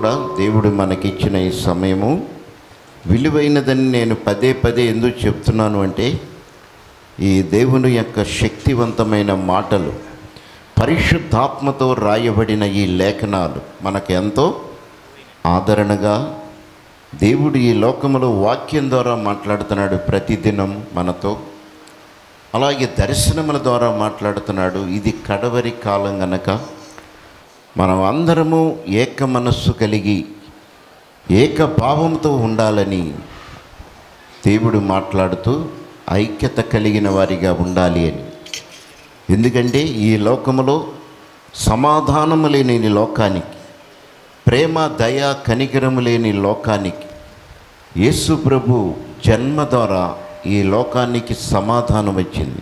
కూడా దేవుడు మనకిచ్చిన ఈ సమయము విలువైనదని నేను పదే పదే ఎందుకు చెప్తున్నాను అంటే ఈ దేవుని యొక్క శక్తివంతమైన మాటలు పరిశుద్ధాత్మతో రాయబడిన ఈ లేఖనాలు మనకు ఎంతో ఆదరణగా దేవుడు ఈ లోకములో వాక్యం ద్వారా మాట్లాడుతున్నాడు ప్రతిదినం మనతో అలాగే దర్శనముల ద్వారా మాట్లాడుతున్నాడు ఇది కడవరి కాలం గనక మనం అందరము ఏక మనస్సు కలిగి ఏక భావంతో ఉండాలని దేవుడు మాట్లాడుతూ ఐక్యత కలిగిన వారిగా ఉండాలి అని ఎందుకంటే ఈ లోకములో సమాధానము లేని ఈ లోకానికి ప్రేమ దయ కనికరము లేని లోకానికి యేసు ప్రభు జన్మ ద్వారా ఈ లోకానికి సమాధానం వచ్చింది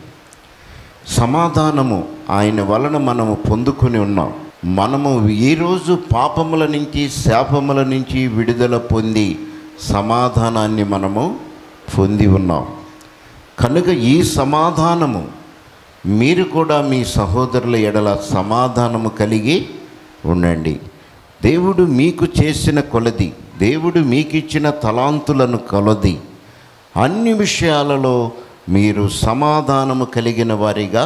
సమాధానము ఆయన వలన మనము పొందుకొని ఉన్నాం మనము ఈరోజు పాపముల నుంచి శాపముల నుంచి విడుదల పొంది సమాధానాన్ని మనము పొంది ఉన్నాం కనుక ఈ సమాధానము మీరు కూడా మీ సహోదరుల ఎడల సమాధానము కలిగి ఉండండి దేవుడు మీకు చేసిన కొలది దేవుడు మీకు ఇచ్చిన తలాంతులను కొలది అన్ని విషయాలలో మీరు సమాధానము కలిగిన వారిగా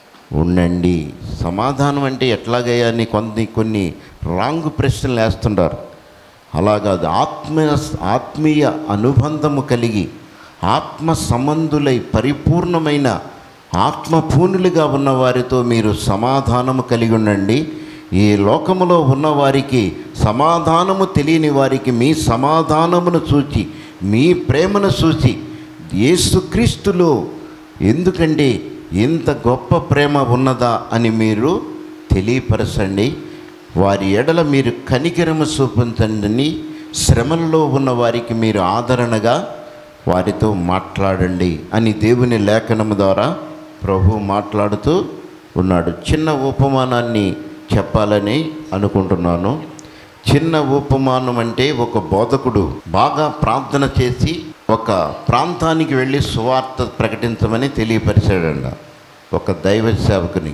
ఉండండి సమాధానం అంటే ఎట్లాగయ్యా అని కొన్ని కొన్ని రాంగ్ ప్రశ్నలు వేస్తుంటారు అలాగా ఆత్మీయ ఆత్మీయ అనుబంధము కలిగి ఆత్మ సంబంధులై పరిపూర్ణమైన ఆత్మపూర్ణులుగా ఉన్న వారితో మీరు సమాధానము కలిగి ఉండండి ఈ లోకములో ఉన్నవారికి సమాధానము తెలియని వారికి మీ సమాధానమును చూచి మీ ప్రేమను చూసి యేసుక్రీస్తులో ఎందుకంటే ఇంత గొప్ప ప్రేమ ఉన్నదా అని మీరు తెలియపరచండి వారి ఎడల మీరు కనికరము చూపించండి శ్రమలలో ఉన్న వారికి మీరు ఆదరణగా వారితో మాట్లాడండి అని దేవుని లేఖనము ద్వారా ప్రభు మాట్లాడుతూ ఉన్నాడు చిన్న ఉపమానాన్ని చెప్పాలని అనుకుంటున్నాను చిన్న ఉపమానం అంటే ఒక బోధకుడు బాగా ప్రార్థన చేసి ఒక ప్రాంతానికి వెళ్ళి సువార్త ప్రకటించమని తెలియపరిచాడంట ఒక దైవ సేవకుని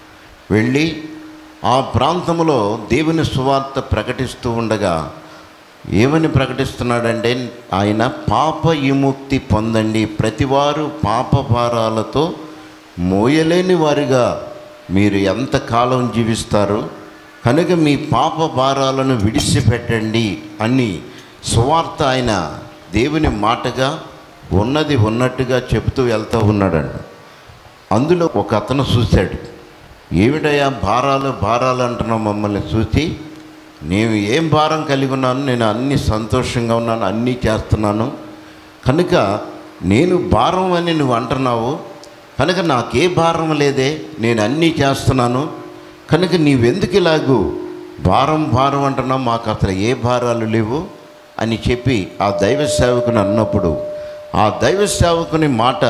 వెళ్ళి ఆ ప్రాంతంలో దేవుని సువార్త ప్రకటిస్తూ ఉండగా ఏమని ప్రకటిస్తున్నాడంటే ఆయన పాప విముక్తి పొందండి ప్రతివారు పాప భారాలతో మోయలేని వారిగా మీరు ఎంతకాలం జీవిస్తారు కనుక మీ పాప భారాలను విడిచిపెట్టండి అని సువార్త ఆయన దేవుని మాటగా ఉన్నది ఉన్నట్టుగా చెబుతూ వెళ్తూ ఉన్నాడండి అందులో ఒక అతను చూశాడు ఏమిటయ్యా భారాలు భారాలు అంటున్నావు మమ్మల్ని చూసి నేను ఏం భారం కలిగి ఉన్నాను నేను అన్ని సంతోషంగా ఉన్నాను అన్నీ చేస్తున్నాను కనుక నేను భారం అని నువ్వు అంటున్నావు కనుక నాకే భారం లేదే నేను అన్నీ చేస్తున్నాను కనుక నీవెందుకు ఇలాగూ భారం భారం అంటున్నావు మాకు అసలు ఏ భారాలు లేవు అని చెప్పి ఆ దైవ సేవకుని అన్నప్పుడు ఆ దైవ సేవకుని మాట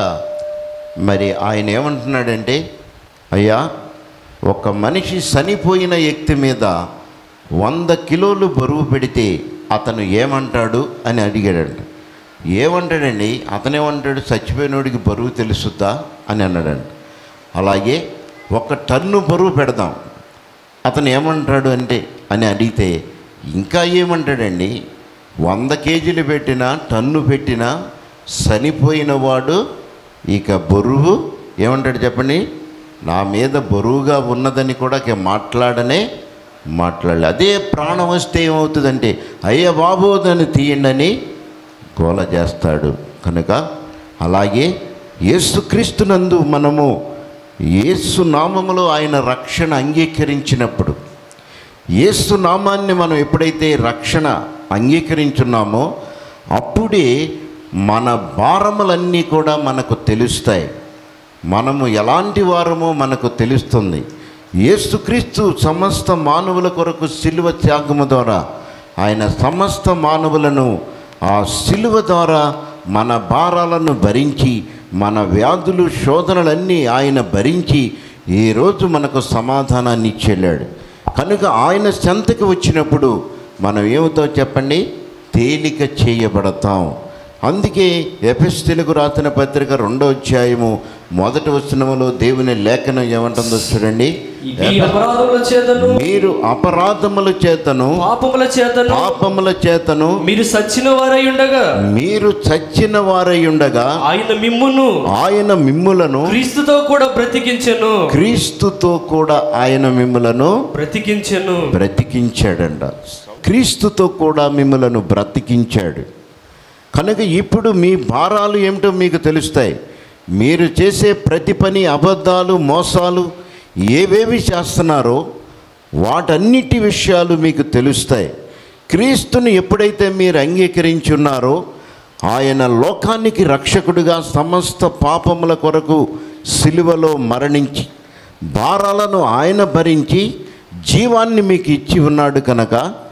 మరి ఆయన ఏమంటున్నాడంటే అయ్యా ఒక మనిషి చనిపోయిన వ్యక్తి మీద వంద కిలోలు బరువు పెడితే అతను ఏమంటాడు అని అడిగాడంట ఏమంటాడండి అతనేమంటాడు చచ్చిపోయినోడికి బరువు తెలుసుద్దా అని అన్నాడంట అలాగే ఒక టన్ను బరువు పెడదాం అతను ఏమంటాడు అంటే అని అడిగితే ఇంకా ఏమంటాడండి వంద కేజీలు పెట్టినా టన్ను పెట్టినా చనిపోయిన వాడు ఇక బరువు ఏమంటాడు చెప్పండి నా మీద బరువుగా ఉన్నదని కూడా ఇక మాట్లాడనే మాట్లాడలే అదే ప్రాణం వస్తే ఏమవుతుందంటే అయ్య బాబు దాన్ని తీయండి అని గోల చేస్తాడు కనుక అలాగే యేసుక్రీస్తునందు మనము యేసు నామములో ఆయన రక్షణ అంగీకరించినప్పుడు యేసు నామాన్ని మనం ఎప్పుడైతే రక్షణ అంగీకరించున్నామో అప్పుడే మన భారములన్నీ కూడా మనకు తెలుస్తాయి మనము ఎలాంటి వారమో మనకు తెలుస్తుంది యేసుక్రీస్తు సమస్త మానవుల కొరకు సిలువ త్యాగము ద్వారా ఆయన సమస్త మానవులను ఆ సిలువ ద్వారా మన భారాలను భరించి మన వ్యాధులు శోధనలన్నీ ఆయన భరించి ఈరోజు మనకు సమాధానాన్ని ఇచ్చెళ్ళాడు కనుక ఆయన చెంతకు వచ్చినప్పుడు మనం ఏమితో చెప్పండి తేలిక చేయబడతాం అందుకే ఎఫెస్టీలకు రాసిన పత్రిక రెండో అధ్యాయము మొదటి వచనములో దేవుని లేఖనం ఏమంటుందో చూడండి మీ అపరాధముల చేతను మీరు అపరాధముల చేతను పాపముల చేతను పాపముల చేతను మీరు సచ్చిన వారై ఉండగా మీరు చచ్చిన వారై ఉండగా ఆయన మిమ్మును ఆయన మిమ్ములను క్రీస్తుతో కూడా బ్రతికించెను క్రీస్తుతో కూడా ఆయన మిమ్ములను బ్రతికించెను బ్రతికించాడంట క్రీస్తుతో కూడా మిమ్మలను బ్రతికించాడు కనుక ఇప్పుడు మీ భారాలు ఏమిటో మీకు తెలుస్తాయి మీరు చేసే ప్రతి పని అబద్ధాలు మోసాలు ఏవేవి చేస్తున్నారో వాటన్నిటి విషయాలు మీకు తెలుస్తాయి క్రీస్తుని ఎప్పుడైతే మీరు అంగీకరించున్నారో ఆయన లోకానికి రక్షకుడిగా సమస్త పాపముల కొరకు సిలువలో మరణించి భారాలను ఆయన భరించి జీవాన్ని మీకు ఇచ్చి ఉన్నాడు కనుక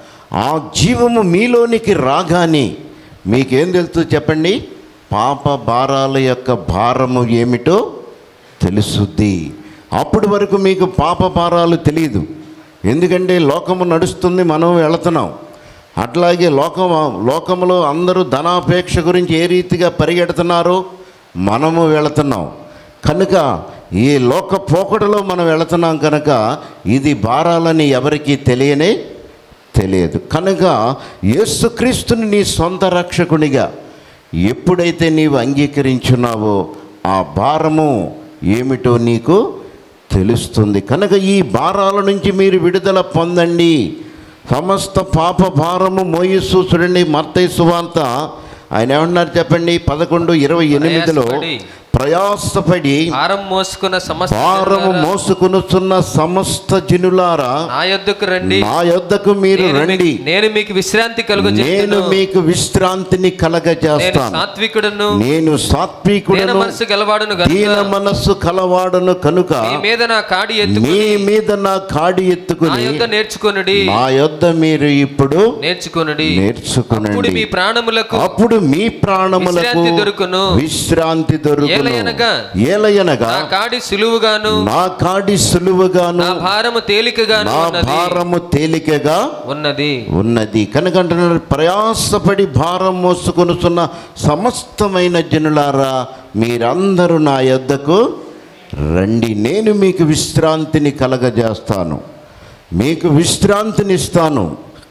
ఆ జీవము మీలోనికి రాగానే మీకేం తెలుసు చెప్పండి పాప భారాల యొక్క భారము ఏమిటో తెలుసుద్ది అప్పటి వరకు మీకు పాప భారాలు తెలియదు ఎందుకంటే లోకము నడుస్తుంది మనం వెళుతున్నాం అట్లాగే లోకం లోకములో అందరూ ధనాపేక్ష గురించి ఏ రీతిగా పరిగెడుతున్నారో మనము వెళుతున్నాం కనుక ఈ లోక పోకడలో మనం వెళుతున్నాం కనుక ఇది భారాలని ఎవరికీ తెలియనే తెలియదు కనుక యేసుక్రీస్తుని నీ సొంత రక్షకునిగా ఎప్పుడైతే నీవు అంగీకరించున్నావో ఆ భారము ఏమిటో నీకు తెలుస్తుంది కనుక ఈ భారాల నుంచి మీరు విడుదల పొందండి సమస్త పాప భారము మోయిస్తూ చూడండి మత్తయి సువార్త ఆయన ఏమన్నారు చెప్పండి పదకొండు ఇరవై ఎనిమిదిలో ప్రయాసపడి, ప్రయాసపడి భారం మోసుకున్న సమస్త భారము జనులారా, మోసుకొనుచున్న సమస్త జనులారా నా యొద్దకు రండి నా యొద్దకు మీరు నేను రండి మీకు- నేను మీకు విశ్రాంతి కలుగు నేను మీకు విశ్రాంతిని నేను కలగజేస్తాను సాత్వికుడను నేను దీన సాత్వికుడను మనసు గలవాడును దీన గనుక మనస్సు కలవాడను కనుక మీ మీద నా కాడి మీ ఎత్తుకుని మీద నా కాడి నా ఎత్తుకుని యొద్ద నేర్చుకొనుడి నా యొద్ద మీరు ఇప్పుడు నేర్చుకొనుడి అప్పుడు నేర్చుకునండి మీ ప్రాణములకు అప్పుడు మీ ప్రాణములకు విశ్రాంతి దొరుకును. విశ్రాంతి దొరుకును ఏలయనగా ఏలయనగా నా కాడి సులువుగాను నా కాడి సులువుగాను నా భారము తేలికగాను నా ఉన్నది భారము తేలికగా ఉన్నది ఉన్నది కనుక అంటున్నారు ప్రయాసపడి భారం మోసుకొనుతున్న సమస్తమైన జనులారా మీరందరూ నా యొద్దకు రండి నేను మీకు విశ్రాంతిని కలగజేస్తాను మీకు విశ్రాంతిని ఇస్తాను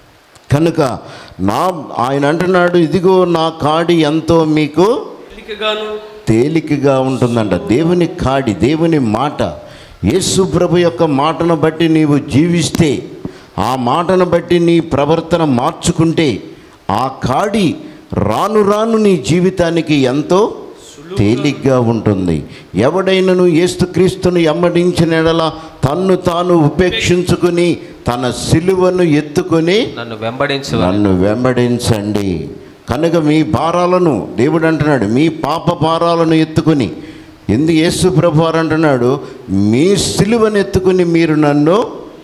కనుక నా ఆయన అంటున్నాడు ఇదిగో నా కాడి ఎంతో మీకు తేలికగాను తేలికగా ఉంటుందంట దేవుని కాడి దేవుని మాట యేసు ప్రభు యొక్క మాటను బట్టి నీవు జీవిస్తే ఆ మాటను బట్టి నీ ప్రవర్తన మార్చుకుంటే ఆ కాడి రాను రాను నీ జీవితానికి ఎంతో తేలిగ్గా ఉంటుంది ఎవడైనను యేసుక్రీస్తును ఎమ్మడించిన ఎడల తన్ను తాను ఉపేక్షించుకుని తన సిలువను ఎత్తుకొని నన్ను వెంబడించు నన్ను వెంబడించండి కనుక మీ భారాలను దేవుడు అంటున్నాడు మీ పాప భారాలను ఎత్తుకుని ఎందుకు యేసు ప్రభు వారు అంటున్నాడు మీ సిలువను ఎత్తుకుని మీరు నన్ను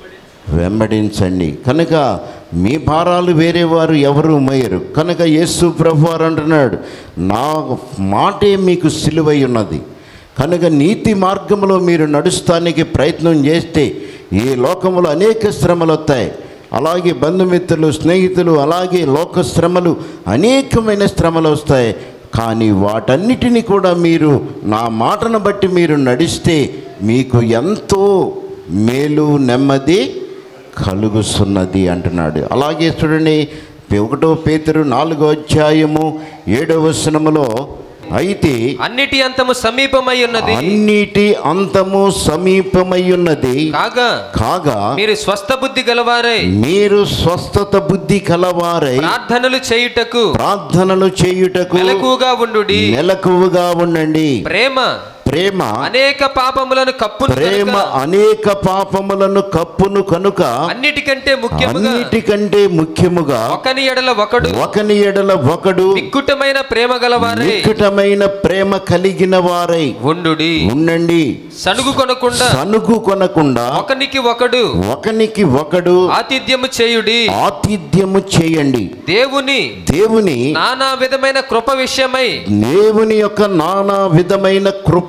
వెంబడించండి కనుక మీ భారాలు వేరే వారు ఎవరు మోయరు కనుక యేసు ప్రభు వారు అంటున్నాడు నా మాటే మీకు సిలువై ఉన్నది కనుక నీతి మార్గంలో మీరు నడుస్తానికి ప్రయత్నం చేస్తే ఈ లోకములో అనేక శ్రమలు వస్తాయి అలాగే బంధుమిత్రులు స్నేహితులు అలాగే లోక శ్రమలు అనేకమైన శ్రమలు వస్తాయి కానీ వాటన్నిటిని కూడా మీరు నా మాటను బట్టి మీరు నడిస్తే మీకు ఎంతో మేలు నెమ్మది కలుగుతున్నది అంటున్నాడు అలాగే చూడండి ఒకటో పేతురు నాలుగో అధ్యాయము ఏడవ వచనములో అయితే అన్నిటి అంతము సమీపమై ఉన్నది అన్నిటి అంతము సమీపమై ఉన్నది కాగా కాగా మీరు స్వస్థ బుద్ధి గలవారై మీరు స్వస్థత బుద్ధి కలవారై ప్రార్థనలు చేయుటకు ప్రార్థనలు చేయుటకు మెలకుగా ఉండుడి మెలకువగా ఉండండి ప్రేమ ప్రేమ అనేక పాపములను కప్పును ప్రేమ కనుక అనేక పాపములను కప్పును కనుక అన్నిటికంటే ముఖ్యముగా అన్నిటికంటే ముఖ్యముగా ఒకని ఎడల ఒకడు ఒకని ఎడల ఒకడు మిక్కుటమైన ప్రేమ గలవారై నికటమైన ప్రేమ కలిగిన వారై ఉండుడి ఉండండి సనుగు కొనకుండా సనుగు కొనకుండా ఒకనికి ఒకడు ఒకనికి ఒకడు ఆతిథ్యము చేయుడి ఆతిథ్యము చేయండి దేవుని దేవుని నానా విధమైన కృప విషయమై దేవుని యొక్క నానా విధమైన కృప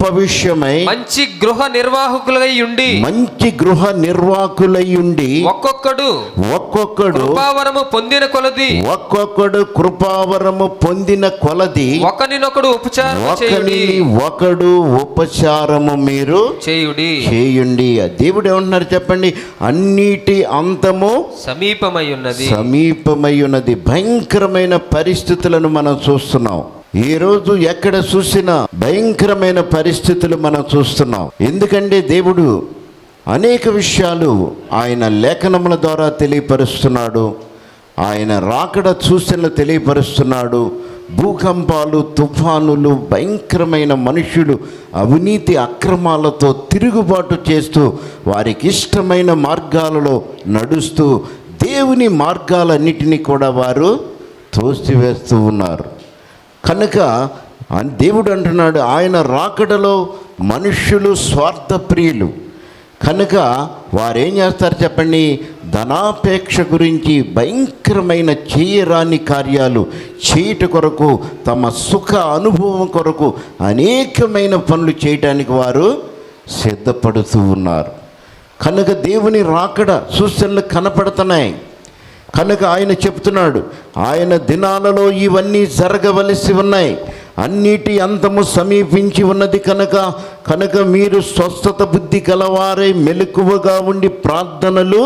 విషయమై మంచి గృహ నిర్వాహకులై ఉండి మంచి గృహ నిర్వాహకులై ఉండి ఒక్కొక్కడు ఒక్కొక్కడు కృపావరము పొందిన కొలది ఒక్కొక్కడు కృపావరము పొందిన కొలది ఒకరినొకడు ఉపచారం చేయుడి ఒకరిని ఒకడు ఉపచారము మీరు చేయుడి చేయండి దేవుడు ఏమంటున్నారు చెప్పండి అన్నిటి అంతము సమీపమై ఉన్నది సమీపమై ఉన్నది భయంకరమైన పరిస్థితులను మనం చూస్తున్నాం ఈ రోజు ఎక్కడ చూసినా భయంకరమైన పరిస్థితులు మనం చూస్తున్నాం ఎందుకంటే దేవుడు అనేక విషయాలు ఆయన లేఖనముల ద్వారా తెలియపరుస్తున్నాడు ఆయన రాకడ సూచనలు తెలియపరుస్తున్నాడు భూకంపాలు తుఫానులు భయంకరమైన మనుషులు అవినీతి అక్రమాలతో తిరుగుబాటు చేస్తూ వారికి ఇష్టమైన మార్గాలలో నడుస్తూ దేవుని మార్గాలన్నిటినీ కూడా వారు తోసివేస్తూ ఉన్నారు కనుక అన్- దేవుడు అంటున్నాడు ఆయన రాకడలో మనుష్యులు స్వార్థప్రియులు కనుక వారేం చేస్తారు చెప్పండి ధనాపేక్ష గురించి భయంకరమైన చేయరాని కార్యాలు చేయుట కొరకు తమ సుఖ అనుభవం కొరకు అనేకమైన పనులు చేయటానికి వారు సిద్ధపడుతూ ఉన్నారు కనుక దేవుని రాకడ సూచనలు కనపడుతున్నాయి కనుక ఆయన చెప్తున్నాడు ఆయన దినాలలో ఇవన్నీ జరగవలసి ఉన్నాయి అన్నిటి అంతము సమీపించి ఉన్నది కనుక కనుక మీరు స్వస్థత బుద్ధి కలవారై మెలకువగా ఉండి ప్రార్థనలు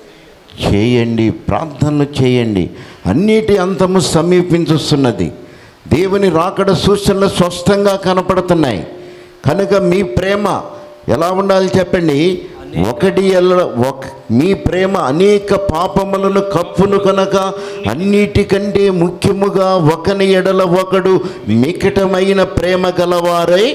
చేయండి ప్రార్థనలు చేయండి అన్నిటి అంతము సమీపించుస్తున్నది దేవుని రాకడ సూచనలు స్పష్టంగా కనపడుతున్నాయి కనుక మీ ప్రేమ ఎలా ఉండాలి చెప్పండి ఒకటి ఎల్ల ఒక మీ ప్రేమ అనేక పాపములను కప్పును కనుక అన్నిటికంటే ముఖ్యముగా ఒకని ఎడల ఒకడు మికటమైన ప్రేమ గలవారై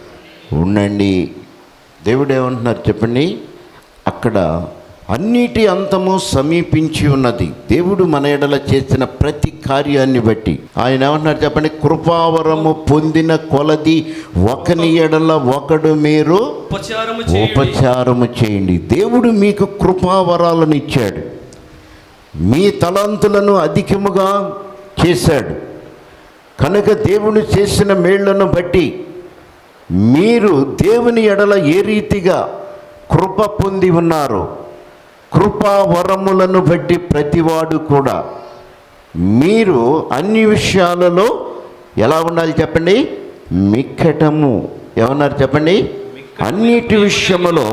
ఉండండి దేవుడు ఏమంటున్నారు చెప్పండి అక్కడ అన్నిటి అంతము సమీపించి ఉన్నది దేవుడు మన ఎడల చేసిన ప్రతి కార్యాన్ని బట్టి ఆయన ఏమంటున్నారు చెప్పండి కృపావరము పొందిన కొలది ఒకని ఎడల ఒకడు మీరు ఉపచారము చేయుడి ఉపచారము చేయండి దేవుడు మీకు కృపావరాలను ఇచ్చాడు మీ తలంతులను అధికముగా చేశాడు కనుక దేవుడు చేసిన మేళ్లను బట్టి మీరు దేవుని ఎడల ఏ రీతిగా కృప పొంది ఉన్నారు కృపా వరములను బట్టి ప్రతివాడు కూడా మీరు అన్ని విషయాలలో ఎలా ఉండాలి చెప్పండి మిక్కటము ఏమన్నారు చెప్పండి అన్నిటి విషయములో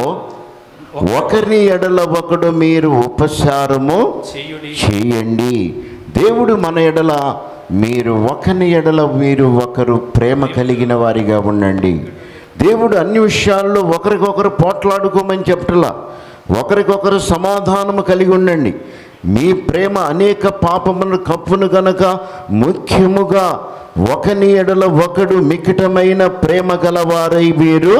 ఒకరిని ఎడల ఒకడు మీరు ఉపచారము చేయుడి చేయండి దేవుడు మన ఎడల మీరు ఒకని ఎడల మీరు ఒకరు ప్రేమ కలిగిన వారిగా ఉండండి దేవుడు అన్ని విషయాల్లో ఒకరికొకరు పోట్లాడుకోమని చెప్పట్లా ఒకరికొకరు సమాధానము కలిగి ఉండండి మీ ప్రేమ అనేక పాపమును కప్పును గనక ముఖ్యముగా ఒకని ఎడల ఒకడు మికటమైన ప్రేమ గలవారై మీరు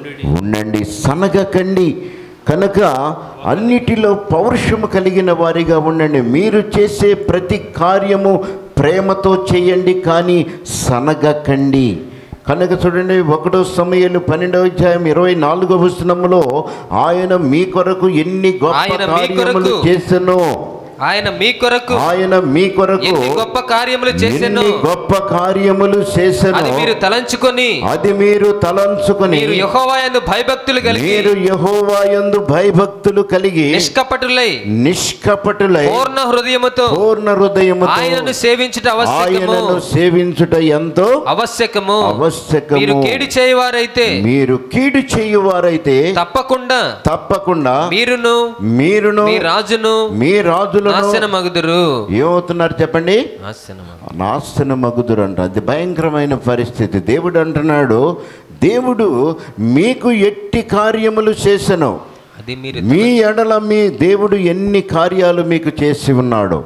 ఉండండి సనగకండి కనుక అన్నిటిలో పౌరుషము కలిగిన వారిగా ఉండండి మీరు చేసే ప్రతి కార్యము ప్రేమతో చేయండి కానీ సనగకండి కనుక చూడండి ఒకటో సమయాలు పన్నెండవ అధ్యాయం ఇరవై నాలుగవ వచనములో ఆయన మీ కొరకు ఎన్ని గొప్ప ఆయన మీ కార్యములు కొరకు చేసెనో ఆయన మీ కొరకు ఆయన మీ కొరకు ఎన్ని గొప్ప కార్యములు చేసెను ఎన్ని గొప్ప కార్యములు చేసెను అది మీరు తలంచుకొని అది మీరు తలంచుకొని మీరు యెహోవాయందు భయభక్తులు కలిగి మీరు యహోవాయందు భయభక్తులు కలిగి నిష్కపటులై నిష్కపటులై పూర్ణ హృదయముతో పూర్ణ హృదయముతో ఆయనను సేవించుట అవశ్యకము ఆయనను సేవించుట ఎంతో అవశ్యకము అవశ్యకము మీరు కేడి చేయవారైతే మీరు కీడు చేయువారైతే తప్పకుండా తప్పకుండా మీరును మీరును మీ రాజును మీ రాజులను నాశనమగుదురు ఏమవుతున్నారు చెప్పండి నాశనమగు నాశనమగుదురు అంట అది భయంకరమైన పరిస్థితి దేవుడు అంటున్నాడు దేవుడు మీకు ఎట్టి కార్యములు చేసెను అది మీరు మీ ఎడల మీ దేవుడు ఎన్ని కార్యాలు మీకు చేసి ఉన్నాడు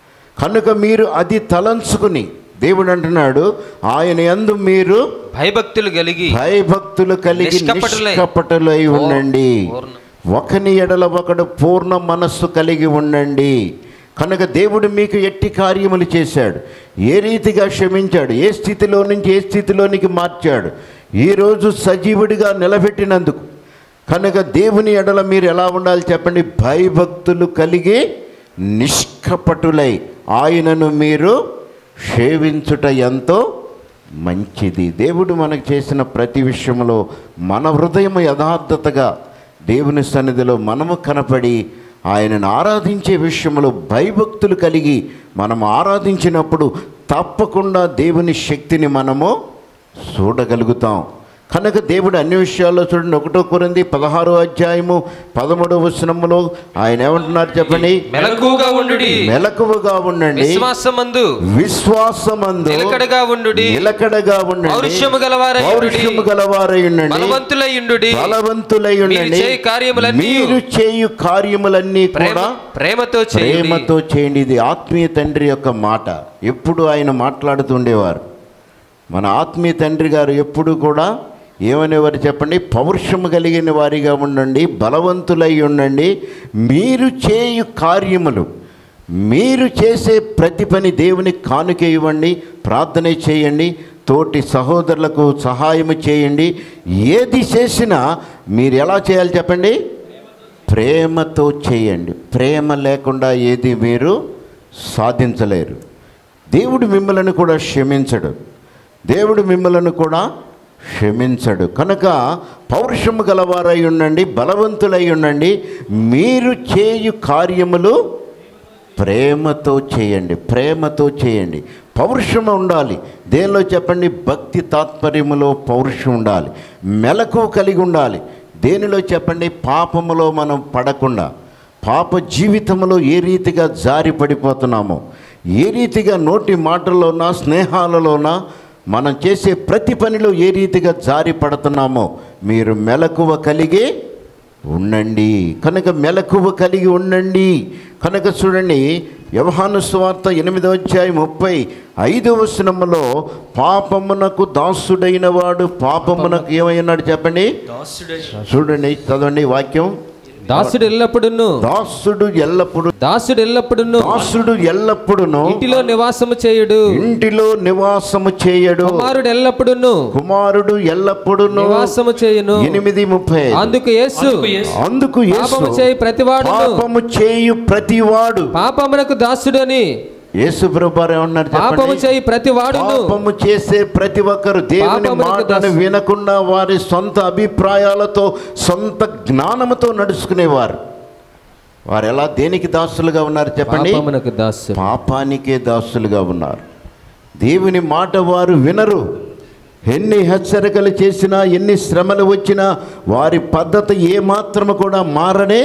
కనుక మీరు అది తలంచుకుని దేవుడు అంటున్నాడు ఆయన యందు మీరు భయభక్తులు కలిగి భయభక్తులు కలిగి నిష్కపటులై. నిష్కపటులై ఉండండి పూర్ణ. ఒకని ఎడల ఒకడు పూర్ణ మనస్సు కలిగి ఉండండి కనుక దేవుడు మీకు ఎట్టి కార్యములు చేశాడు ఏ రీతిగా క్షమించాడు ఏ స్థితిలో నుంచి ఏ స్థితిలోనికి మార్చాడు ఈరోజు సజీవుడిగా నిలబెట్టినందుకు కనుక దేవుని ఎడల మీరు ఎలా ఉండాలి చెప్పండి భయభక్తులు కలిగి నిష్కపటులై ఆయనను మీరు సేవించుట ఎంతో మంచిది దేవుడు మనకు చేసిన ప్రతి విషయంలో మన హృదయం యథార్థతగా దేవుని సన్నిధిలో మనము కనపడి ఆయనను ఆరాధించే విషయంలో భయభక్తులు కలిగి మనం ఆరాధించినప్పుడు తప్పకుండా దేవుని శక్తిని మనము చూడగలుగుతాం కనుక దేవుడు అన్ని విషయాల్లో చూడండి ఒకటో కొరింది పదహారో అధ్యాయము పదమూడవ వచనములో ఆయన ఏమంటున్నారు చెప్పండి మెలకుగా ఉండుడి మెలకువగా ఉండండి విశ్వాసమందు విశ్వాసమందు నిలకడగా ఉండుడి నిలకడగా ఉండండి పౌరుషము గలవారై ఉండుడి. పౌరుషము గలవారై ఉండండి బలవంతులై ఉండుడి బలవంతులై ఉండండి చేయు కార్యములన్నీ మీరు చేయు కార్యములన్నీ ప్రేమ కూడా ప్రేమతో చేయండి ప్రేమతో చేయండి ఇది ఆత్మీయ తండ్రి యొక్క మాట ఎప్పుడు ఆయన మాట్లాడుతుండేవారు మన ఆత్మీయ తండ్రి గారు ఎప్పుడు కూడా ఏమనేవారు చెప్పండి పౌరుషము కలిగిన వారిగా ఉండండి బలవంతులై ఉండండి మీరు చేయు కార్యములు మీరు చేసే ప్రతి పని దేవునికి కానుక ఇవ్వండి ప్రార్థన చేయండి తోటి సహోదరులకు సహాయము చేయండి ఏది చేసినా మీరు ఎలా చేయాలి చెప్పండి ప్రేమతో చేయండి ప్రేమ లేకుండా ఏది మీరు సాధించలేరు దేవుడు మిమ్మల్ని కూడా క్షమించడు దేవుడు మిమ్మల్ని కూడా క్షమించడు కనుక పౌరుషము గలవారై ఉండండి బలవంతులై ఉండండి మీరు చేయు కార్యములు ప్రేమతో చేయండి ప్రేమతో చేయండి పౌరుషం ఉండాలి దేనిలో చెప్పండి భక్తి తాత్పర్యములో పౌరుషం ఉండాలి మెలకు కలిగి ఉండాలి దేనిలో చెప్పండి పాపములో మనం పడకుండా పాప జీవితంలో ఏ రీతిగా జారి పడిపోతున్నామో ఏ రీతిగా నోటి మాటల్లోనా స్నేహాలలోనా మనం చేసే ప్రతి పనిలో ఏ రీతిగా జారి పడుతున్నామో మీరు మెలకువ కలిగి ఉండండి కనుక మెలకువ కలిగి ఉండండి కనుక చూడండి వ్యవహాను స్వార్త ఎనిమిదవ అధ్యాయం ముప్పై ఐదవ వచనములో పాపమునకు దాసుడైన వాడు పాపమునకు ఏమైనాడు చెప్పండి దాసుడై చూడండి చదవండి వాక్యం దాసుడు ఎల్లప్పుడును దాసుడు ఎల్లప్పుడు దాసుడు ఎల్లప్పుడును దాసుడు ఎల్లప్పుడును ఇంటిలో నివాసము చేయుడు ఇంటిలో నివాసము చేయడు కుమారుడు ఎల్లప్పుడును కుమారుడు ఎల్లప్పుడును నివాసము చేయును ఎనిమిది ముప్పై ఐదు. అందుకు యేసు అందుకు యేసు, అందుకు యేసు పాపము చేయి ప్రతివాడును పాపము చేయు ప్రతివాడు పాపమునకు దాసుడని యేసు ప్రభువారు ఏమన్నారు పాపము చెప్పండి చేయి ప్రతివాడును పాపము చేసే ప్రతి ఒక్కరు దేవుని పాపమునకు మాటను దాసు- వినకుండా వారి సొంత అభిప్రాయాలతో సొంత జ్ఞానముతో నడుచుకునేవారు వారు ఎలా దేనికి దాసులుగా ఉన్నారు చెప్పండి పాపమునకు దాసుడు పాపానికే దాసులుగా ఉన్నారు దేవుని మాట వారు వినరు ఎన్ని హెచ్చరికలు చేసినా ఎన్ని శ్రమలు వచ్చినా వారి పద్ధతి ఏమాత్రము కూడా మారనే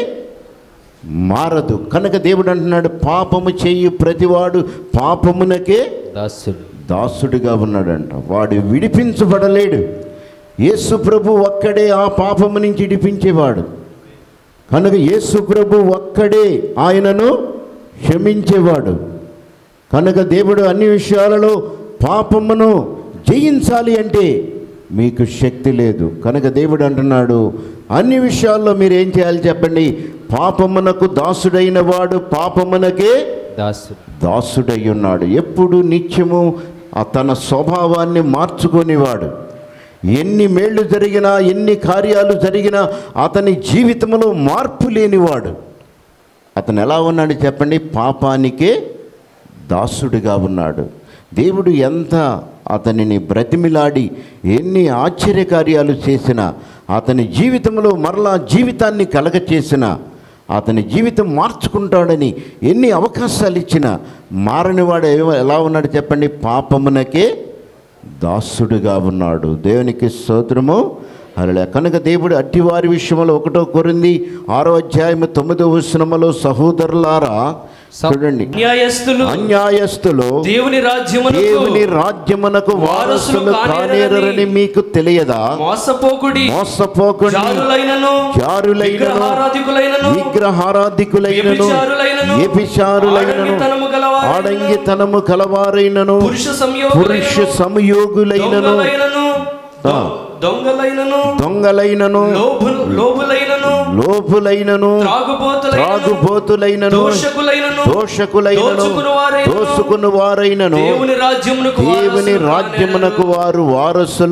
మారదు కనుక దేవుడు అంటున్నాడు పాపము చెయ్యి ప్రతివాడు పాపమునకే దాసుడు దాసుడిగా ఉన్నాడంట వాడు విడిపించబడలేడు యేసు ప్రభు ఒక్కడే ఆ పాపము నుంచి విడిపించేవాడు కనుక యేసు ప్రభు ఒక్కడే ఆయనను క్షమించేవాడు కనుక దేవుడు అన్ని విషయాలలో పాపమును జయించాలి అంటే మీకు శక్తి లేదు కనుక దేవుడు అంటున్నాడు అన్ని విషయాల్లో మీరు ఏం చేయాలి చెప్పండి పాపమునకు దాసుడైన వాడు పాపమునకే దాసుడు దాసుడై ఉన్నాడు ఎప్పుడు నిత్యము ఆ తన స్వభావాన్ని మార్చుకునేవాడు ఎన్ని మేళ్ళు జరిగినా ఎన్ని కార్యాలు జరిగినా అతని జీవితంలో మార్పు లేనివాడు అతను ఎలా ఉన్నాడు చెప్పండి పాపానికే దాసుడిగా ఉన్నాడు దేవుడు ఎంత అతనిని బ్రతిమిలాడి ఎన్ని ఆశ్చర్యకార్యాలు చేసినా అతని జీవితంలో మరలా జీవితాన్ని కలగచేసినా అతని జీవితం మార్చుకుంటాడని ఎన్ని అవకాశాలు ఇచ్చినా మారనివాడు ఏమ- ఎలా ఉన్నాడు చెప్పండి పాపమునకే దాసుడుగా ఉన్నాడు దేవునికి స్తోత్రము అలా కనుక దేవుడు అట్టివారి విషయంలో ఒకటో కొరింది ఆరో అధ్యాయము తొమ్మిదో వచనములో సహోదరులారా చూడండి న్యాయస్థులు అన్యాయస్తులు దేవుని రాజ్యమునకు దేవుని రాజ్యమునకు వారసులు కానేరని మీకు తెలియదా మోసపోకుడి మోసపోకుండా జారులైనను జారులైనను విగ్రహారాధికులైనను విగ్రహారాధికులైనను వ్యభిచారులైనను, వ్యభిచారులైనను ఆడంగితనము గలవారైనను, ఆడంగితనము కలవారైనను పురుష సంయోగులైనను, పురుష సంయోగులైనను దొంగలైనను ఆ. దొంగలైనను దొంగలైనను లోబు లోబులైనను లోపులైనను త్రాగుబోతులైనను త్రాగుబోతులైనను దోషకులైనను దోషకులైనను దోచుకునివారైనను, దోసుకుని వారైనను దేవుని రాజ్యమునకు దేవుని వారసులు రాజ్యమునకు కానేరను. వారు వారసులు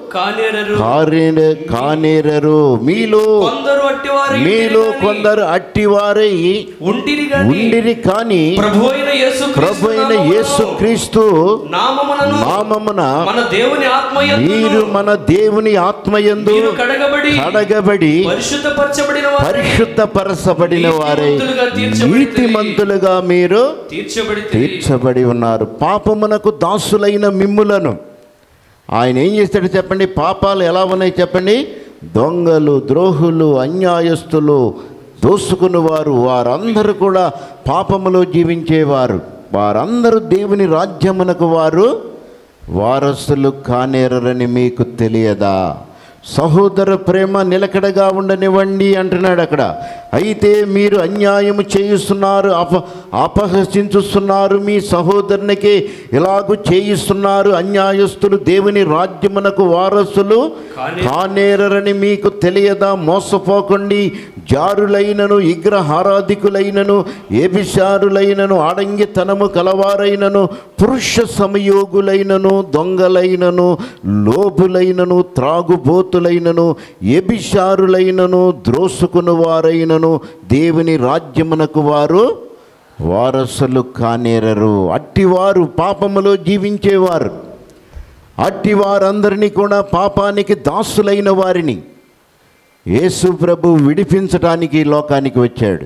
కానేరరు కారేన కానేరరు మీలో కొందరు అట్టివారు మీలో కొందరు అట్టివారై ఉంటిరి గాని ఉండిరి కానీ ప్రభు అయిన యేసు ప్రభు అయిన యేసు క్రీస్తు నామమునను నామమున మన దేవుని ఆత్మయందు మీరు మన దేవుని ఆత్మయందు మీరు కడగబడి కడగబడి పరిశుద్ధపరచబడిన వారు పరిశుద్ధపరచబడిన వారై నీతిమంతులుగా తీర్చబడితిరి. నీతిమంతులుగా మీరు తీర్చబడి తీర్చబడి ఉన్నారు పాపమునకు దాసులైన మిమ్ములను ఆయన ఏం చేస్తాడు చెప్పండి పాపాలు ఎలా ఉన్నాయి చెప్పండి దొంగలు ద్రోహులు అన్యాయస్తులు దోసుకుని వారు వారందరూ కూడా పాపములో జీవించేవారు వారందరూ దేవుని రాజ్యమునకు వారు వారసులు కానేరని మీకు తెలియదా సహోదర ప్రేమ నిలకడగా ఉండనివ్వండి అంటున్నాడు అక్కడ అయితే మీరు అన్యాయము చేయిస్తున్నారు అప అపహసించుస్తున్నారు మీ సహోదరునికి ఇలాగూ చేయిస్తున్నారు అన్యాయస్తులు దేవుని రాజ్యమునకు వారసులు కానేరని మీకు తెలియదా మోసపోకండి జారులైనను విగ్రహారాధికులైనను ఏబిషారులైనను ఆడంగితనము కలవారైనను పురుష సమయోగులైనను దొంగలైనను లోబులైనను త్రాగుబోతులైనను ఎబిషారులైనను ద్రోసుకుని వారైనను దేవుని రాజ్యమునకు వారు వారసులు కానేరరు అట్టివారు పాపములో జీవించేవారు అట్టి వారందరినీ కూడా పాపానికి దాసులైన వారిని యేసు ప్రభు విడిపించటానికి ఈ లోకానికి వచ్చాడు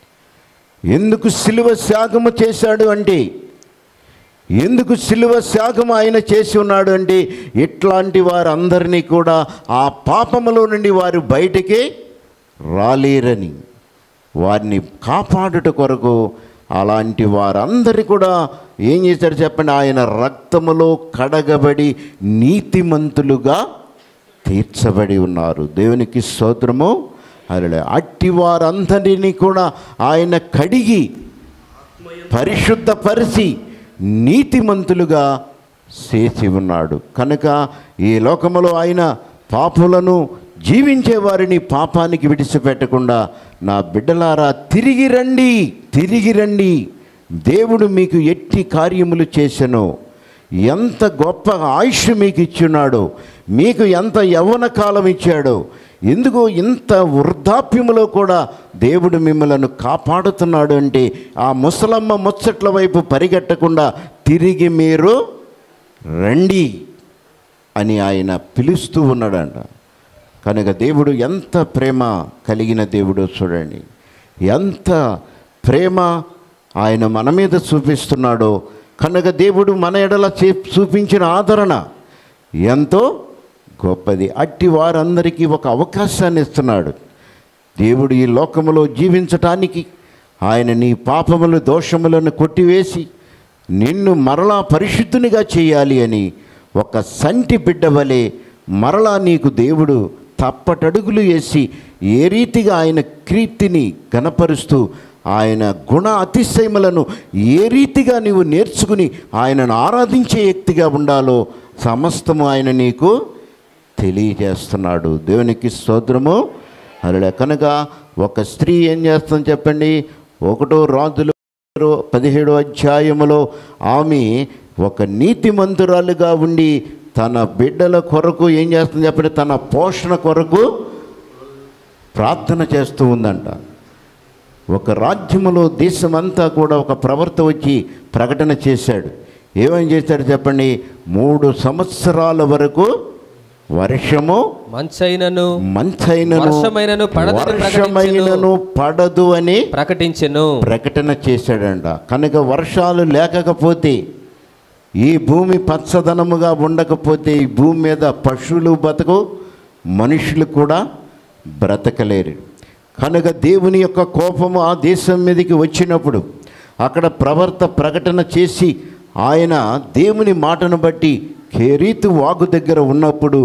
ఎందుకు సిలువ త్యాగము చేశాడు అంటే ఎందుకు సిలువ త్యాగం ఆయన చేసి ఉన్నాడు అంటే ఇట్లాంటి వారందరినీ కూడా ఆ పాపములో నుండి వారు బయటికి రాలేరని వారిని కాపాడుట కొరకు అలాంటి వారందరి కూడా ఏం చేశారు చెప్పండి ఆయన రక్తములో కడగబడి నీతిమంతులుగా తీర్చబడి ఉన్నారు దేవునికి స్తోత్రము అలా అట్టి వారందరినీ కూడా ఆయన కడిగి పరిశుద్ధపరిచి నీతిమంతులుగా చేసి ఉన్నాడు కనుక ఈ లోకములో ఆయన పాపులను జీవించే వారిని పాపానికి విడిచిపెట్టకుండా నా బిడ్డలారా తిరిగి రండి తిరిగి రండి దేవుడు మీకు ఎట్టి కార్యములు చేసెను ఎంత గొప్ప ఆయుష్ మీకు ఇచ్చున్నాడో మీకు ఎంత యవ్వన కాలం ఇచ్చాడో ఎందుకు ఇంత వృద్ధాప్యములో కూడా దేవుడు మిమ్మలను కాపాడుతున్నాడు అంటే ఆ ముసలమ్మ ముచ్చట్ల వైపు పరిగెట్టకుండా తిరిగి మీరు రండి అని ఆయన పిలుస్తూ ఉన్నాడంట కనుక దేవుడు ఎంత ప్రేమ కలిగిన దేవుడో చూడండి ఎంత ప్రేమ ఆయన మన మీద చూపిస్తున్నాడో కనుక దేవుడు మన ఎడల చే- చూపించిన ఆదరణ ఎంతో గొప్పది అట్టి వారందరికీ ఒక అవకాశాన్ని ఇస్తున్నాడు దేవుడు ఈ లోకములో జీవించటానికి ఆయన నీ పాపములు దోషములను కొట్టివేసి నిన్ను మరలా పరిశుద్ధునిగా చేయాలి అని ఒక సంటి బిడ్డ వలె మరలా నీకు దేవుడు తప్పటడుగులు వేసి ఏ రీతిగా ఆయన కీర్తిని గనపరుస్తూ ఆయన గుణ అతిశయములను ఏ రీతిగా నీవు నేర్చుకుని ఆయనను ఆరాధించే వ్యక్తిగా ఉండాలో సమస్తము ఆయన నీకు తెలియజేస్తున్నాడు దేవునికి స్తోత్రము అలా కనుక ఒక స్త్రీ ఏం చేస్తుంది చెప్పండి ఒకటో రాజులు పదిహేడో అధ్యాయములో ఆమె ఒక నీతిమంతురాలుగా ఉండి తన బిడ్డల కొరకు ఏం చేస్తుంది చెప్పండి తన పోషణ కొరకు ప్రార్థన చేస్తూ ఉందంట ఒక రాజ్యములో దేశమంతా కూడా ఒక ప్రవర్త వచ్చి ప్రకటన చేశాడు ఏమేం చేశాడు చెప్పండి మూడు సంవత్సరాల వరకు వర్షము మంచైనను మంచైనను వర్షమైనను పడదని వర్షమైనను పడదు అని ప్రకటించెను ప్రకటన చేశాడంట కనుక వర్షాలు లేకపోతే ఈ భూమి పచ్చదనముగా ఉండకపోతే ఈ భూమి మీద పశువులు బతకు మనుషులు కూడా బ్రతకలేరు కనుక దేవుని యొక్క కోపము ఆ దేశం మీదకి వచ్చినప్పుడు అక్కడ ప్రవర్త ప్రకటన చేసి ఆయన దేవుని మాటను బట్టి కేరీతు వాగు దగ్గర ఉన్నప్పుడు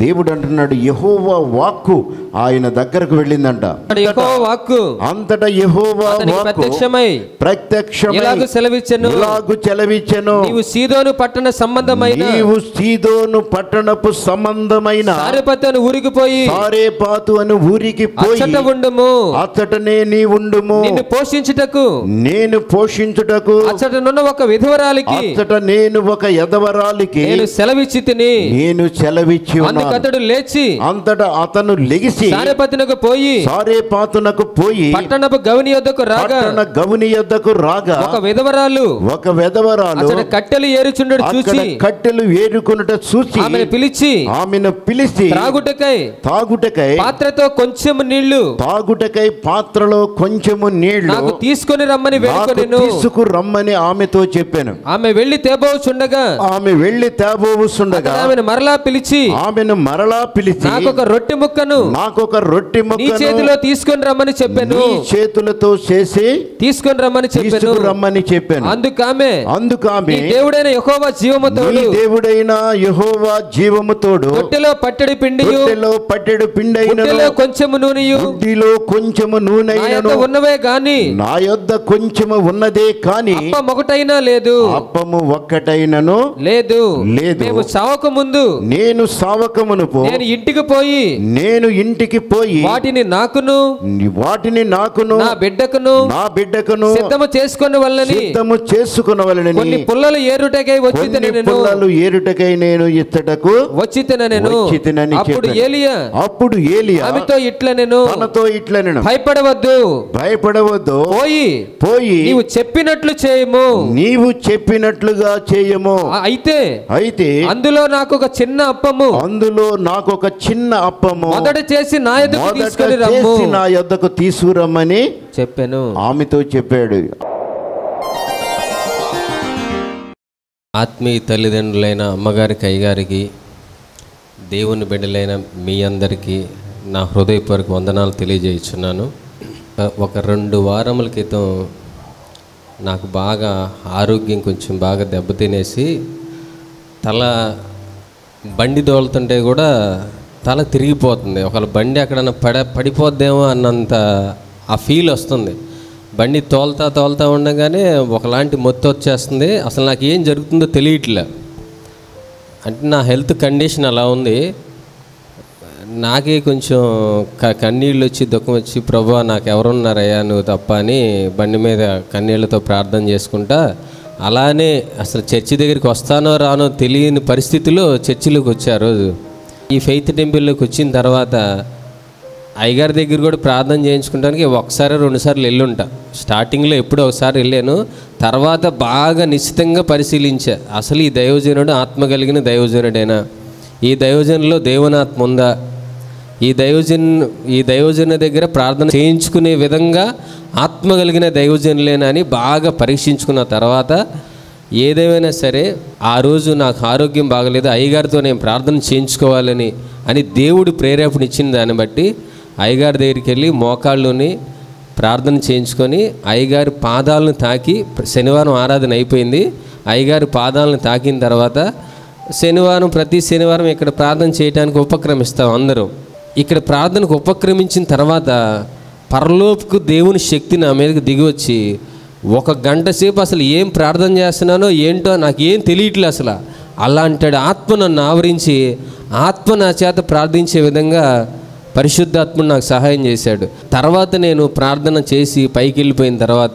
దేవుడు అంటున్నాడు యహోవా వాక్కు ఆయన దగ్గరకు వెళ్ళిందంట అక్కడ యెహోవా వాక్కు అంతటా యహోవా అతనికి వాక్కు ప్రత్యక్షమై ప్రత్యక్షమై ఇలాగు సెలవిచ్చెను ఇలాగు చెలవిచ్చెను నీవు సీదోను పట్టణ సంబంధమైన నీవు సీదోను పట్టణపు సంబంధమైన సారెపతను ఊరికిపోయి సారేపాతు అని ఊరికి పోయి అచ్చట ఉండుము అచ్చటనే నీ ఉండుము నిన్ను పోషించుటకు నేను పోషించుటకు అచ్చటనున్న ఒక విధవరాలికి అచ్చట నేను ఒక ఎదవరాలికి నేను సెలవిచ్చి తిని నేను చెలవిచ్చి ఉన్నాను అందుకతడు లేచి అంతటా అతను లెగిసి సారెపతనకు పోయి సారేపాతునకు పోయి పట్టణపు గవిని యొద్దకు రాగా పట్టణ గవుని యొద్దకు రాగా ఒక విధవరాలు ఒక వెదవరాలు అతడు కట్టెలు ఏరుచుండడు అక్కడ చూసి కట్టెలు ఏరుకున్నట చూసి ఆమెను పిలిచి ఆమెను పిలిచి త్రాగుటకై తాగుటకై పాత్రతో కొంచెం నీళ్లు తాగుటకై పాత్రలో కొంచెము నీళ్లు నాకు తీసుకొని రమ్మని నాకు వేడుకొనెను తీసుకు రమ్మని ఆమెతో చెప్పాను ఆమె వెళ్లి తేబోచుండగా ఆమె వెళ్లి తేబోవుస్తుండగా ఆమెను మరలా పిలిచి ఆమెను మరలా పిలిచి నాకు ఒక రొట్టె ముక్కను నాకొక రొట్టె నీ ముక్కను చేతిలో తీసుకొని రమ్మని చెప్పాను నీ చేతులతో చేసి తీసుకొని రమ్మని చెప్పాను తీసుకు రమ్మని చెప్పాను అందుకామె అందుకు ఆమె నీ దేవుడైన యెహోవా జీవముతోడు నీ దేవుడైన యెహోవా జీవముతోడు రొట్టెలో పట్టడి పిండి రొట్టెలో పట్టెడు పిండైనను రొట్టెలో కొంచెము నూనెయు బుద్ధిలో కొంచెము నా నూనెైనను యొక్క ఉన్నవే గాని నా యొద్ద కొంచెము ఉన్నదే కాని అప్ప మొకటైనా లేదు అప్పము ఒక్కటైనను లేదు లేదు. మేము చావక ముందు నేను సావకమునుపు నేను ఇంటికి పోయి నేను ఇంటికి పోయి వాటిని నాకును వాటిని నాకును నా బిడ్డకును నా బిడ్డకును సిద్ధము చేసుకొని వల్లని సిద్ధము చేసుకునవలనని కొన్ని పుల్లలు ఏరుటకై వచ్చి కొన్ని నేను పుల్లలు ఏరుటకై నేను ఇచ్చటకు వచ్చి నేను వచ్చితినని అప్పుడు చెప్పాను. ఏలియా అప్పుడు ఏలియా ఆమెతో ఇట్ల నేను తనతో ఇట్లా నేను భయపడవద్దు భయపడవద్దు పోయి పోయి నీవు చెప్పినట్లు చేయము నీవు చెప్పినట్లుగా చేయము ఆ- అయితే అయితే అందులో నాకు ఒక చిన్న అప్పము అందులో నాకు ఒక చిన్న అప్పము మొదట చేసి నా ఎదుగు మొదట తీసుకొని రమ్ము చేసి నా యొద్దకు తీసుకురమ్మని చెప్పాను ఆమెతో చెప్పాడు ఆత్మీయ తల్లిదండ్రులైన అమ్మగారికి అయ్యగారికి దేవుని బిడ్డలైన మీ అందరికీ నా హృదయపూర్వక వందనాలు తెలియజేయుచున్నాను ఒక రెండు వారముల క్రితం నాకు బాగా ఆరోగ్యం కొంచెం బాగా దెబ్బతినేసి తల బండి తోలుతుంటే కూడా తల తిరిగిపోతుంది ఒకవేళ బండి ఎక్కడన్నా పడ పడిపోద్దేమో అన్నంత ఆ ఫీల్ వస్తుంది బండి తోలుతా తోలుతా ఉండగానే ఒకలాంటి మొత్తం వచ్చేస్తుంది అసలు నాకు ఏం జరుగుతుందో తెలియట్లే అంటే నా హెల్త్ కండిషన్ అలా ఉంది నాకే కొంచెం క కన్నీళ్ళు వచ్చి దుఃఖం వచ్చి ప్రభు నాకు ఎవరున్నారయ్యా నువ్వు తప్ప అని బండి మీద కన్నీళ్ళతో ప్రార్థన చేసుకుంటా అలానే అసలు చర్చి దగ్గరికి వస్తానో రానో తెలియని పరిస్థితిలో చర్చిలోకి వచ్చా ఆ రోజు ఈ ఫెయిత్ టెంపుల్లోకి వచ్చిన తర్వాత అయ్యగారి దగ్గర కూడా ప్రార్థన చేయించుకోవడానికి ఒకసారి రెండుసార్లు వెళ్ళుంటా స్టార్టింగ్లో ఎప్పుడో ఒకసారి వెళ్ళాను తర్వాత బాగా నిశ్చితంగా పరిశీలించా అసలు ఈ దైవజనుడు ఆత్మ కలిగిన దైవజనుడేనా ఈ దైవజనులో దేవునాత్మ ఉందా ఈ దైవజన్ ఈ దైవజన దగ్గర ప్రార్థన చేయించుకునే విధంగా ఆత్మ కలిగిన దైవజనులేనా అని బాగా పరీక్షించుకున్న తర్వాత ఏదేమైనా సరే ఆ రోజు నాకు ఆరోగ్యం బాగలేదు అయ్యగారితో నేను ప్రార్థన చేయించుకోవాలని అని దేవుడు ప్రేరేపణ ఇచ్చిన దాన్ని బట్టి అయ్యగారి దగ్గరికి వెళ్ళి మోకాళ్ళుని ప్రార్థన చేయించుకొని అయ్యగారి పాదాలను తాకి శనివారం ఆరాధన అయిపోయింది అయ్యగారి పాదాలను తాకిన తర్వాత శనివారం ప్రతి శనివారం ఇక్కడ ప్రార్థన చేయడానికి ఉపక్రమిస్తాం అందరం ఇక్కడ ప్రార్థనకు ఉపక్రమించిన తర్వాత పరలోపుకు దేవుని శక్తి నా మీదకి దిగి వచ్చి ఒక గంట సేపు అసలు ఏం ప్రార్థన చేస్తున్నానో ఏంటో నాకు ఏం తెలియట్లే అసలు అలాంటి ఆత్మ నన్ను ఆవరించి ఆత్మ నా చేత ప్రార్థించే విధంగా పరిశుద్ధాత్ముడు నాకు సహాయం చేశాడు తర్వాత నేను ప్రార్థన చేసి పైకి వెళ్ళిపోయిన తర్వాత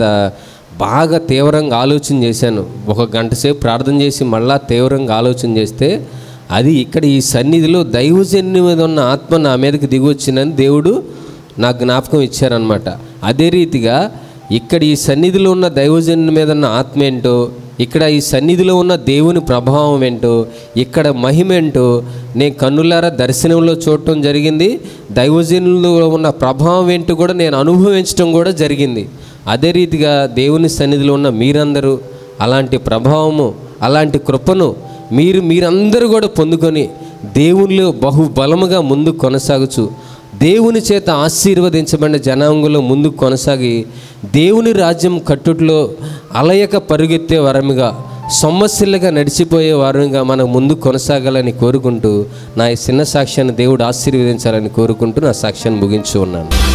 బాగా తీవ్రంగా ఆలోచన చేశాను ఒక గంట సేపు ప్రార్థన చేసి మళ్ళా తీవ్రంగా ఆలోచన చేస్తే అది ఇక్కడ ఈ సన్నిధిలో దైవజన్యం మీద ఉన్న ఆత్మ నా మీదకి దిగొచ్చిందని దేవుడు నాకు జ్ఞాపకం ఇచ్చారనమాట అదే రీతిగా ఇక్కడ ఈ సన్నిధిలో ఉన్న దైవజన్యం మీద ఉన్న ఆత్మ ఏంటో ఇక్కడ ఈ సన్నిధిలో ఉన్న దేవుని ప్రభావం ఏంటో ఇక్కడ మహిమ ఏంటో నేను కన్నులారా దర్శనంలో చూడటం జరిగింది దైవజనుల్లో ఉన్న ప్రభావం ఏంటో కూడా నేను అనుభవించడం కూడా జరిగింది అదే రీతిగా దేవుని సన్నిధిలో ఉన్న మీరందరూ అలాంటి ప్రభావము అలాంటి కృపను మీరు మీరందరూ కూడా పొందుకొని దేవునిలో బహుబలముగా ముందు కొనసాగుచు దేవుని చేత ఆశీర్వదించబడిన జనాంగంలో ముందుకు కొనసాగి దేవుని రాజ్యం కట్టుట్లో అలయక పరుగెత్తే వరముగా సమస్యలుగా నడిచిపోయే వారంగా మనం ముందు కొనసాగాలని కోరుకుంటూ నా ఈ చిన్న సాక్ష్యాన్ని దేవుడు ఆశీర్వదించాలని కోరుకుంటూ నా సాక్ష్యాన్ని ముగించు ఉన్నాను